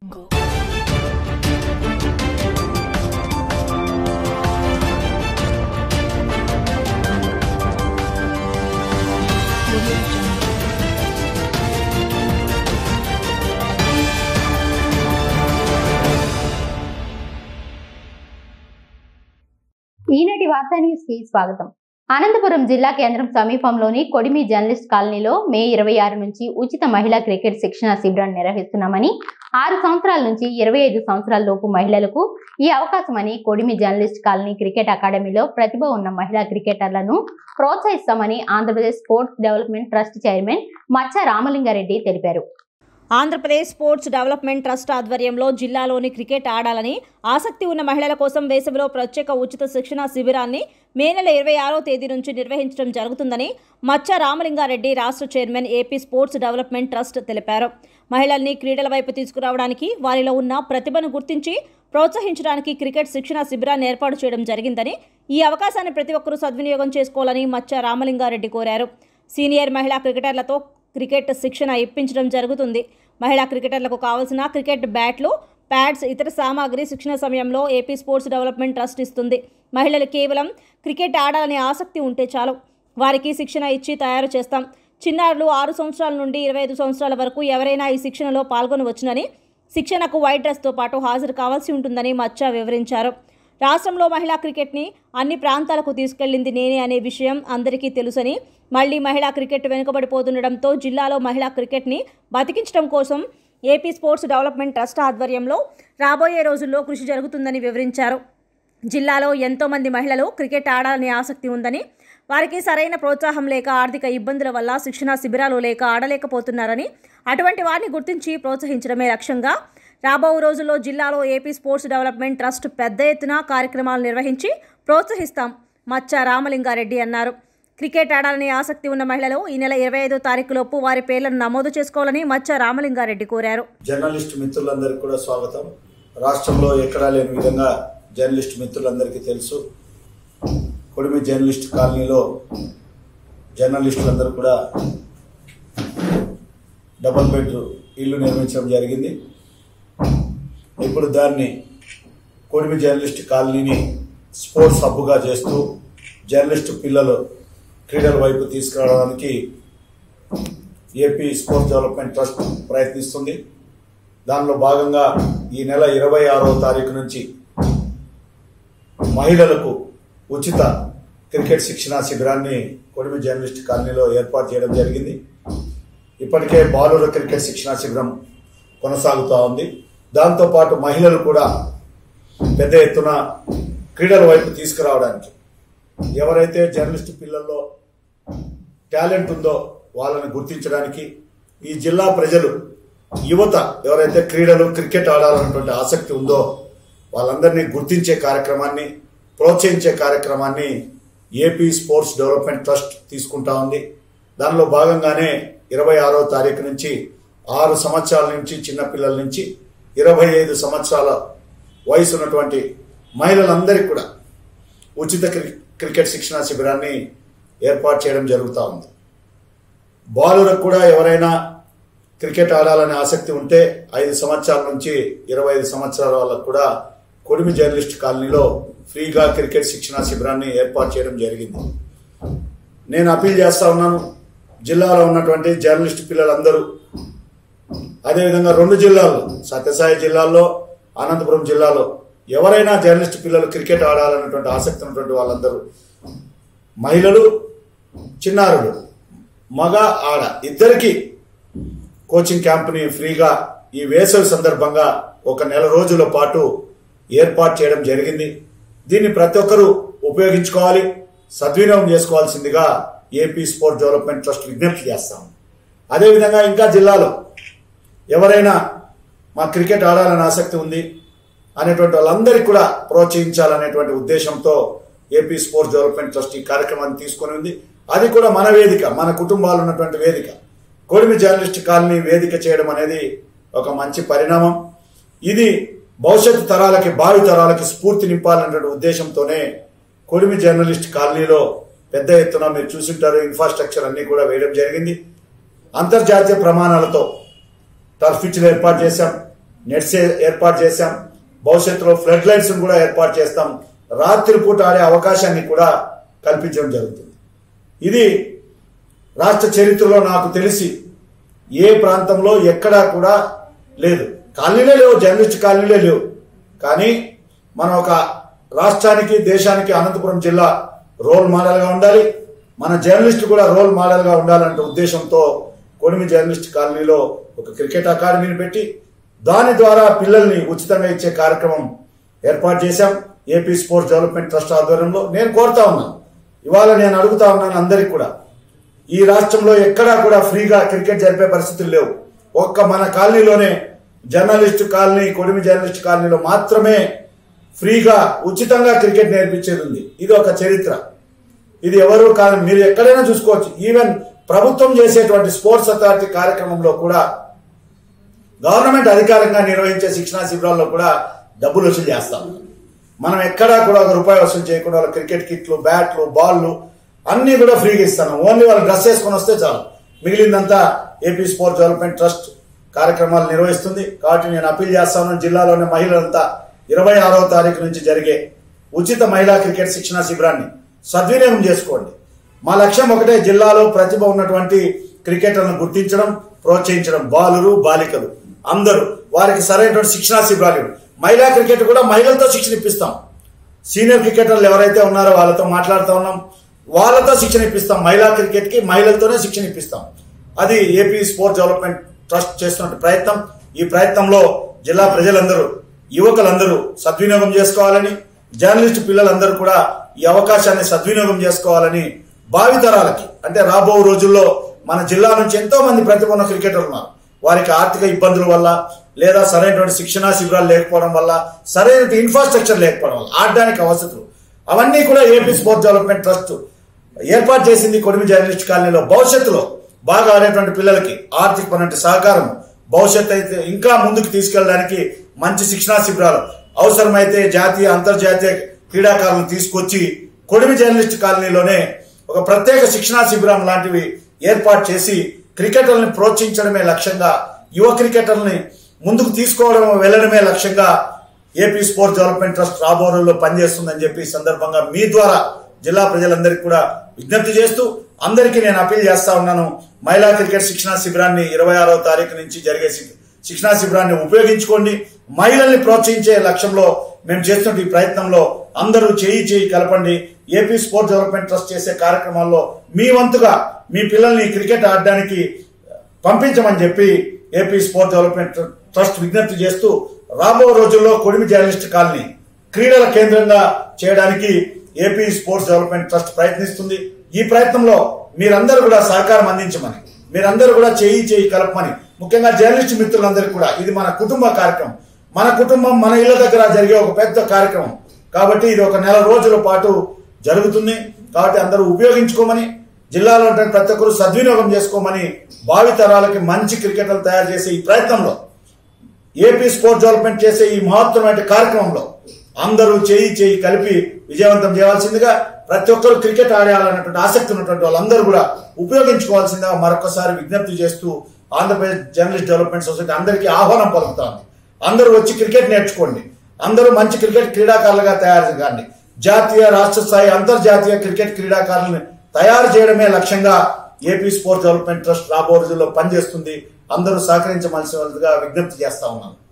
ఈనాటి వార్తా న్యూస్ కి స్వాగతం అనంతపురం జిల్లా కేంద్రం సమీపంలోని కొడిమి జర్నలిస్ట్ కాలనీలో మే ఇరవై ఆరు నుంచి ఉచిత మహిళా క్రికెట్ శిక్షణ శిబిరాన్ని నిర్వహిస్తున్నామని ఆరు సంవత్సరాల నుంచి ఇరవై ఐదు సంవత్సరాల లోపు మహిళలకు ఈ అవకాశమని కొడిమి జర్నలిస్ట్ కాలనీ క్రికెట్ అకాడమీలో ప్రతిభ ఉన్న మహిళా క్రికెటర్లను ప్రోత్సహిస్తామని Andhra Pradesh sports development trust chairman Maccha Ramalinga Reddy తెలిపారు ఆంధ్రప్రదేశ్ స్పోర్ట్స్ డెవలప్మెంట్ ట్రస్ట్ ఆధ్వర్యంలో జిల్లాలోని క్రికెట్ ఆడాలని ఆసక్తి ఉన్న మహిళల కోసం వేసవిలో ప్రత్యేక ఉచిత శిక్షణ శిబిరాన్ని మే నెల ఇరవై ఆరో తేదీ నుంచి నిర్వహించడం జరుగుతుందని మచ్చ రామలింగారెడ్డి రాష్ట్ర chairman AP sports development trust తెలిపారు మహిళల్ని క్రీడల వైపు తీసుకురావడానికి వారిలో ఉన్న ప్రతిభను గుర్తించి ప్రోత్సహించడానికి క్రికెట్ శిక్షణ శిబిరాన్ని ఏర్పాటు చేయడం జరిగిందని ఈ అవకాశాన్ని ప్రతి ఒక్కరూ సద్వినియోగం చేసుకోవాలని మచ్చ రామలింగారెడ్డి కోరారు సీనియర్ మహిళా క్రికెటర్లతో క్రికెట్ శిక్షణ ఇప్పించడం జరుగుతుంది మహిళా క్రికెటర్లకు కావాల్సిన క్రికెట్ బ్యాట్లు ప్యాడ్స్ ఇతర సామాగ్రి శిక్షణ సమయంలో ఏపీ స్పోర్ట్స్ డెవలప్మెంట్ ట్రస్ట్ ఇస్తుంది మహిళలు కేవలం క్రికెట్ ఆడాలనే ఆసక్తి ఉంటే చాలు వారికి శిక్షణ ఇచ్చి తయారు చేస్తాం చిన్నారులు ఆరు సంవత్సరాల నుండి ఇరవై ఐదు సంవత్సరాల వరకు ఎవరైనా ఈ శిక్షణలో పాల్గొనవచ్చునని శిక్షణకు వైట్ డ్రెస్తో పాటు హాజరు కావాల్సి ఉంటుందని మచ్చ వివరించారు రాష్ట్రంలో మహిళా క్రికెట్ని అన్ని ప్రాంతాలకు తీసుకెళ్లింది నేనే అనే విషయం అందరికీ తెలుసని మళ్లీ మహిళా క్రికెట్ వెనుకబడిపోతుండటంతో జిల్లాలో మహిళా క్రికెట్ని బతికించడం కోసం ఏపీ స్పోర్ట్స్ డెవలప్మెంట్ ట్రస్ట్ ఆధ్వర్యంలో రాబోయే రోజుల్లో కృషి జరుగుతుందని వివరించారు జిల్లాలో ఎంతోమంది మహిళలు క్రికెట్ ఆడాలని ఆసక్తి ఉందని వారికి సరైన ప్రోత్సాహం లేక ఆర్థిక ఇబ్బందుల వల్ల శిక్షణ శిబిరాలు లేక ఆడలేకపోతున్నారని అటువంటి వారిని గుర్తించి ప్రోత్సహించడమే లక్ష్యంగా రాబో రోజుల్లో జిల్లాలో ఏపీ స్పోర్ట్స్ డెవలప్మెంట్ ట్రస్ట్ పెద్ద ఎత్తున కార్యక్రమాలు నిర్వహించి ప్రోత్సహిస్తాం మచ్చ రామలింగారెడ్డి అన్నారు క్రికెట్ ఆడాలని ఆసక్తి ఉన్న మహిళలు ఈ నెల ఇరవై ఐదో తారీఖులోపు వారి పేర్లను నమోదు చేసుకోవాలని మచ్చ రామలింగారెడ్డి కోరారు జర్నలిస్ట్ మిత్రులందరికీ కూడా స్వాగతం రాష్ట్రంలో ఎక్కడా లేని విధంగా జర్నలిస్ట్ మిత్రులందరికీ తెలుసు కొడిమి జర్నలిస్ట్ కాలనీలో జర్నలిస్టులందరూ కూడా డబుల్ బెడ్ ఇల్లు నిర్మించడం జరిగింది ఇప్పుడు దాన్ని కొడిమి జర్నలిస్ట్ కాలనీని స్పోర్ట్స్ హబ్గా చేస్తూ జర్నలిస్టు పిల్లలు క్రీడల వైపు తీసుకురావడానికి ఏపీ స్పోర్ట్స్ డెవలప్మెంట్ ట్రస్ట్ ప్రయత్నిస్తుంది దానిలో భాగంగా ఈ నెల ఇరవై ఆరో తారీఖు నుంచి మహిళలకు ఉచిత క్రికెట్ శిక్షణ శిబిరాన్ని కొడిమి జర్నలిస్ట్ కాలనీలో ఏర్పాటు చేయడం జరిగింది ఇప్పటికే బాలుర క్రికెట్ శిక్షణ శిబిరం కొనసాగుతూ ఉంది దాంతోపాటు మహిళలు కూడా పెద్ద ఎత్తున క్రీడల వైపు తీసుకురావడానికి ఎవరైతే జర్నలిస్ట్ పిల్లల్లో టాలెంట్ ఉందో వాళ్ళని గుర్తించడానికి ఈ జిల్లా ప్రజలు యువత ఎవరైతే క్రీడలు క్రికెట్ ఆడాలన్నటువంటి ఆసక్తి ఉందో వాళ్ళందరినీ గుర్తించే కార్యక్రమాన్ని ప్రోత్సహించే కార్యక్రమాన్ని ఏపీ స్పోర్ట్స్ డెవలప్మెంట్ ట్రస్ట్ తీసుకుంటా ఉంది దానిలో భాగంగానే ఇరవై ఆరో తారీఖు నుంచి ఆరు సంవత్సరాల నుంచి చిన్నపిల్లల నుంచి ఇరవై ఐదు సంవత్సరాల వయసు ఉన్నటువంటి మహిళలందరికీ కూడా ఉచిత క్రి- క్రికెట్ శిక్షణ శిబిరాన్ని ఏర్పాటు చేయడం జరుగుతూ ఉంది బాలులకు కూడా ఎవరైనా క్రికెట్ ఆడాలనే ఆసక్తి ఉంటే ఐదు సంవత్సరాల నుంచి ఇరవై ఐదు సంవత్సరాల వాళ్ళకు కూడా కొడిమి జర్నలిస్ట్ కాలనీలో ఫ్రీగా క్రికెట్ శిక్షణ శిబిరాన్ని ఏర్పాటు చేయడం జరిగింది నేను అపీల్ చేస్తా ఉన్నాను జిల్లాలో ఉన్నటువంటి జర్నలిస్ట్ పిల్లలందరూ అదేవిధంగా రెండు జిల్లాల్లో సత్యసాయి జిల్లాలో అనంతపురం జిల్లాలో ఎవరైనా జర్నలిస్ట్ పిల్లలు క్రికెట్ ఆడాలన్నటువంటి ఆసక్తి ఉన్నటువంటి వాళ్ళందరూ మహిళలు చిన్నారులు మగ ఆడ ఇద్దరికి కోచింగ్ క్యాంప్ని ఫ్రీగా ఈ వేసవి సందర్భంగా ఒక నెల రోజుల పాటు ఏర్పాటు చేయడం జరిగింది దీన్ని ప్రతి ఒక్కరూ ఉపయోగించుకోవాలి సద్వినియోగం చేసుకోవాల్సిందిగా ఏపీ స్పోర్ట్ డెవలప్మెంట్ ట్రస్ట్ విజ్ఞప్తి చేస్తాం అదేవిధంగా ఇంకా జిల్లాలో ఎవరైనా మా క్రికెట్ ఆడాలని ఆసక్తి ఉంది అనేటువంటి వాళ్ళందరికీ కూడా ప్రోత్సహించాలనేటువంటి ఉద్దేశంతో ఏపీ స్పోర్ట్స్ డెవలప్మెంట్ ట్రస్ట్ ఈ కార్యక్రమాన్ని తీసుకొని ఉంది అది కూడా మన వేదిక మన కుటుంబాలు ఉన్నటువంటి వేదిక కొడిమి జర్నలిస్ట్ కాలనీ వేదిక చేయడం అనేది ఒక మంచి పరిణామం ఇది భవిష్యత్తు తరాలకి భావి తరాలకి స్ఫూర్తి నింపాలనేటువంటి ఉద్దేశంతోనే కొడిమి జర్నలిస్ట్ కాలనీలో పెద్ద ఎత్తున మీరు చూసింటారు ఇన్ఫ్రాస్ట్రక్చర్ అన్ని కూడా వేయడం జరిగింది అంతర్జాతీయ ప్రమాణాలతో టర్ఫ్ పిచ్లు ఏర్పాటు చేశాం నెట్స్ ఏ- ఏర్పాటు చేశాం భవిష్యత్తులో ఫ్లడ్ లైట్స్ కూడా ఏర్పాటు చేస్తాం రాత్రిపూట ఆడే అవకాశాన్ని కూడా కల్పించడం జరుగుతుంది ఇది రాష్ట్ర చరిత్రలో నాకు తెలిసి ఏ ప్రాంతంలో ఎక్కడా కూడా లేదు కాలనీలే లేవు జర్నలిస్ట్ కాలనీలే లేవు కానీ మనం ఒక రాష్ట్రానికి దేశానికి అనంతపురం జిల్లా రోల్ మోడల్గా ఉండాలి మన జర్నలిస్ట్ కూడా రోల్ మోడల్గా ఉండాలనే ఉద్దేశంతో కొడిమి జర్నలిస్ట్ కాలనీలో ఒక క్రికెట్ అకాడమీని పెట్టి దాని ద్వారా పిల్లల్ని ఉచితంగా ఇచ్చే కార్యక్రమం ఏర్పాటు చేశాం ఏపీ స్పోర్ట్స్ డెవలప్మెంట్ ట్రస్ట్ ఆధ్వర్యంలో నేను కోరుతా ఉన్నాను ఇవాళ నేను అడుగుతా ఉన్నాను అందరికి కూడా ఈ రాష్ట్రంలో ఎక్కడా కూడా ఫ్రీగా క్రికెట్ జరిపే పరిస్థితులు లేవు ఒక్క మన కాలనీలోనే జర్నలిస్ట్ కాలనీ కొడిమి జర్నలిస్ట్ కాలనీలో మాత్రమే ఫ్రీగా ఉచితంగా క్రికెట్ నేర్పించేది ఉంది ఇది ఒక చరిత్ర ఇది ఎవరు కాదు మీరు ఎక్కడైనా చూసుకోవచ్చు ఈవెన్ ప్రభుత్వం చేసేటువంటి స్పోర్ట్స్ అథారిటీ కార్యక్రమంలో కూడా గవర్నమెంట్ అధికారంగా నిర్వహించే శిక్షణా శిబిరాల్లో కూడా డబ్బులు వసూలు చేస్తాం మనం ఎక్కడా కూడా ఒక రూపాయి వసూలు చేయకుండా వాళ్ళ క్రికెట్ కిట్లు బ్యాట్లు బాల్లు అన్ని కూడా ఫ్రీగా ఇస్తాను ఓన్లీ వాళ్ళు డ్రెస్ వేసుకొని వస్తే చాలు మిగిలిందంతా ఏపీ స్పోర్ట్స్ డెవలప్మెంట్ ట్రస్ట్ కార్యక్రమాలు నిర్వహిస్తుంది కాబట్టి నేను అప్పీల్ చేస్తాను జిల్లాలోని మహిళలంతా ఇరవై ఆరవ తారీఖు నుంచి జరిగే ఉచిత మహిళా క్రికెట్ శిక్షణా శిబిరాన్ని సద్వినియోగం చేసుకోండి మా లక్ష్యం ఒకటే జిల్లాలో ప్రతిభ ఉన్నటువంటి క్రికెటర్లను గుర్తించడం ప్రోత్సహించడం బాలురు బాలికలు అందరూ వారికి సరైనటువంటి శిక్షణా శిబిరాలు ఇవ్వండి. మహిళా క్రికెట్ కూడా మహిళలతో శిక్షణ ఇప్పిస్తాం సీనియర్ క్రికెటర్లు ఎవరైతే ఉన్నారో వాళ్ళతో మాట్లాడుతూ ఉన్నాం వాళ్ళతో శిక్షణ ఇప్పిస్తాం మహిళా క్రికెట్ కి మహిళలతోనే శిక్షణ ఇప్పిస్తాం అది ఏపీ స్పోర్ట్స్ డెవలప్మెంట్ ట్రస్ట్ చేస్తున్న ప్రయత్నం ఈ ప్రయత్నంలో జిల్లా ప్రజలందరూ యువకులందరూ సద్వినియోగం చేసుకోవాలని జర్నలిస్ట్ పిల్లలందరూ కూడా ఈ అవకాశాన్ని సద్వినియోగం చేసుకోవాలని భావితరాలకి అంటే రాబో రోజుల్లో మన జిల్లా నుంచి ఎంతో మంది ప్రతిభ ఉన్న క్రికెటర్లు ఉన్నారు వారికి ఆర్థిక ఇబ్బందుల వల్ల లేదా సరైనటువంటి శిక్షణా శిబిరాలు లేకపోవడం వల్ల సరైన ఇన్ఫ్రాస్ట్రక్చర్ లేకపోవడం వల్ల ఆడడానికి అవసరం అవన్నీ కూడా ఏపీ స్పోర్ట్స్ డెవలప్మెంట్ ట్రస్ట్ ఏర్పాటు చేసింది కొడిమి జర్నలిస్ట్ కాలనీలో భవిష్యత్తులో బాగా ఆడేటువంటి పిల్లలకి ఆర్థికపరమైన సహకారం భవిష్యత్తు అయితే ఇంకా ముందుకు తీసుకెళ్ళడానికి మంచి శిక్షణా శిబిరాలు అవసరమైతే జాతీయ అంతర్జాతీయ క్రీడాకారులను తీసుకొచ్చి కొడిమి జర్నలిస్ట్ కాలనీలోనే ఒక ప్రత్యేక శిక్షణా శిబిరం లాంటివి ఏర్పాటు చేసి క్రికెటర్ని ప్రోత్సహించడమే లక్ష్యంగా యువ క్రికెటర్ని ముందుకు తీసుకోవడం వెళ్ళడమే లక్ష్యంగా ఏపీ స్పోర్ట్స్ డెవలప్మెంట్ ట్రస్ట్ రాబో రోజుల్లో పనిచేస్తుందని చెప్పి ఈ సందర్భంగా మీ ద్వారా జిల్లా ప్రజలందరికీ కూడా విజ్ఞప్తి చేస్తూ అందరికీ నేను అప్పీల్ చేస్తా ఉన్నాను మహిళా క్రికెట్ శిక్షణా శిబిరాన్ని ఇరవై ఆరో తారీఖు నుంచి జరిగే శి- శిక్షణా శిబిరాన్ని ఉపయోగించుకోండి మహిళల్ని ప్రోత్సహించే లక్ష్యంలో మేము చేస్తున్న ఈ ప్రయత్నంలో అందరూ చేయి చేయి కలపండి ఏపీ స్పోర్ట్స్ డెవలప్మెంట్ ట్రస్ట్ చేసే కార్యక్రమాల్లో మీ వంతుగా మీ పిల్లల్ని క్రికెట్ ఆడడానికి పంపించమని చెప్పి ఏపీ స్పోర్ట్స్ డెవలప్మెంట్ ట్రస్ట్ విజ్ఞప్తి చేస్తూ రాబో రోజుల్లో కొడిమి జర్నలిస్ట్ కాలనీ క్రీడల కేంద్రంగా చేయడానికి ఏపీ స్పోర్ట్స్ డెవలప్మెంట్ ట్రస్ట్ ప్రయత్నిస్తుంది ఈ ప్రయత్నంలో మీరందరూ కూడా సహకారం అందించమని మీరందరూ కూడా చేయి చేయి కలపమని ముఖ్యంగా జర్నలిస్ట్ మిత్రులందరికీ కూడా ఇది మన కుటుంబ కార్యక్రమం మన కుటుంబం మన ఇళ్ల దగ్గర జరిగే ఒక పెద్ద కార్యక్రమం కాబట్టి ఇది ఒక నెల రోజుల పాటు జరుగుతుంది కాబట్టి అందరూ ఉపయోగించుకోమని జిల్లాలో ఉంటే ప్రతి ఒక్కరు సద్వినియోగం చేసుకోమని భావి తరాలకి మంచి క్రికెటర్లు తయారు చేసే ఈ ప్రయత్నంలో ఏపీ స్పోర్ట్స్ డెవలప్మెంట్ చేసే ఈ మహత్తరమైన కార్యక్రమంలో అందరూ చేయి చేయి కలిపి విజయవంతం చేయవలసిందిగా ప్రతి ఒక్కరు క్రికెట్ ఆడాలన్నటువంటి ఆసక్తి ఉన్నటువంటి వాళ్ళందరూ కూడా ఉపయోగించుకోవాల్సిందిగా మరొకసారి విజ్ఞప్తి చేస్తూ ఆంధ్రప్రదేశ్ జర్నలిస్ట్ డెవలప్మెంట్ సొసైటీ అందరికీ ఆహ్వానం పలుకుతోంది అందరూ వచ్చి క్రికెట్ నేర్చుకోండి అందరూ మంచి క్రికెట్ క్రీడాకారులుగా తయారు కాండి జాతీయ రాష్ట్ర స్థాయి అంతర్జాతీయ క్రికెట్ క్రీడాకారులను తయారు చేయడమే లక్ష్యంగా ఏపీ స్పోర్ట్స్ డెవలప్మెంట్ ట్రస్ట్ రాబో రోజుల్లో పనిచేస్తుంది అందరూ సహకరించవలసినదిగా విజ్ఞప్తి చేస్తా ఉన్నాను